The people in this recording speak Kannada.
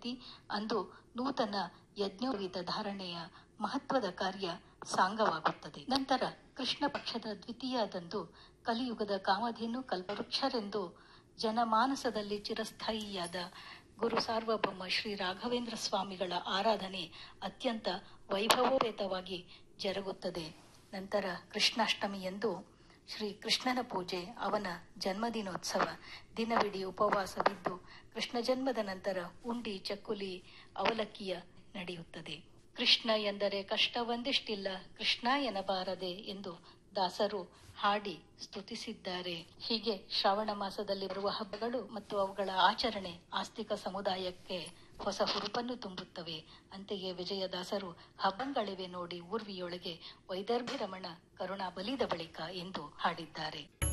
ಹೋಗಿ ಅಂದು ನೂತನ ಯಜ್ಞೋಪವೀತ ಧಾರಣೆಯ ಮಹತ್ವದ ಕಾರ್ಯ ಸಾಂಗವಾಗುತ್ತದೆ ನಂತರ ಕೃಷ್ಣ ಪಕ್ಷದ ದ್ವಿತೀಯದಂದು ಕಲಿಯುಗದ ಕಾಮಧೇನು ಕಲ್ಪವೃಕ್ಷರೆಂದು ಜನಮಾನಸದಲ್ಲಿ ಚಿರಸ್ಥಾಯಿಯಾದ ಗುರು ಸಾರ್ವಭೌಮ ಶ್ರೀ ರಾಘವೇಂದ್ರ ಸ್ವಾಮಿಗಳ ಆರಾಧನೆ ಅತ್ಯಂತ ವೈಭವೋಪೇತವಾಗಿ ಜರುಗುತ್ತದೆ ನಂತರ ಕೃಷ್ಣಾಷ್ಟಮಿಯಂದು ಶ್ರೀ ಕೃಷ್ಣನ ಪೂಜೆ ಅವನ ಜನ್ಮದಿನೋತ್ಸವ ದಿನವಿಡೀ ಉಪವಾಸವಿದ್ದು ಕೃಷ್ಣ ಜನ್ಮದ ನಂತರ ಉಂಡಿ ಚಕ್ಕುಲಿ ಅವಲಕ್ಕಿಯ ನಡೆಯುತ್ತದೆ ಕೃಷ್ಣ ಎಂದರೆ ಕಷ್ಟ ಒಂದಿಷ್ಟಿಲ್ಲ ಕೃಷ್ಣ ಎನಬಾರದೆ ಎಂದು ದಾಸರು ಹಾಡಿ ಸ್ತುತಿಸಿದ್ದಾರೆ ಹೀಗೆ ಶ್ರಾವಣ ಮಾಸದಲ್ಲಿ ಬರುವ ಹಬ್ಬಗಳು ಮತ್ತು ಅವುಗಳ ಆಚರಣೆ ಆಸ್ತಿಕ ಸಮುದಾಯಕ್ಕೆ ಹೊಸ ಹುರುಪನ್ನು ತುಂಬುತ್ತವೆ ಅಂತೆಯೇ ವಿಜಯದಾಸರು ಹಬ್ಬಗಳಿವೆ ನೋಡಿ ಊರ್ವಿಯೊಳಗೆ ವೈದರ್ಭಿ ರಮಣ ಕರುಣಾ ಬಲಿದ ಬಳಿಕ ಎಂದು ಹಾಡಿದ್ದಾರೆ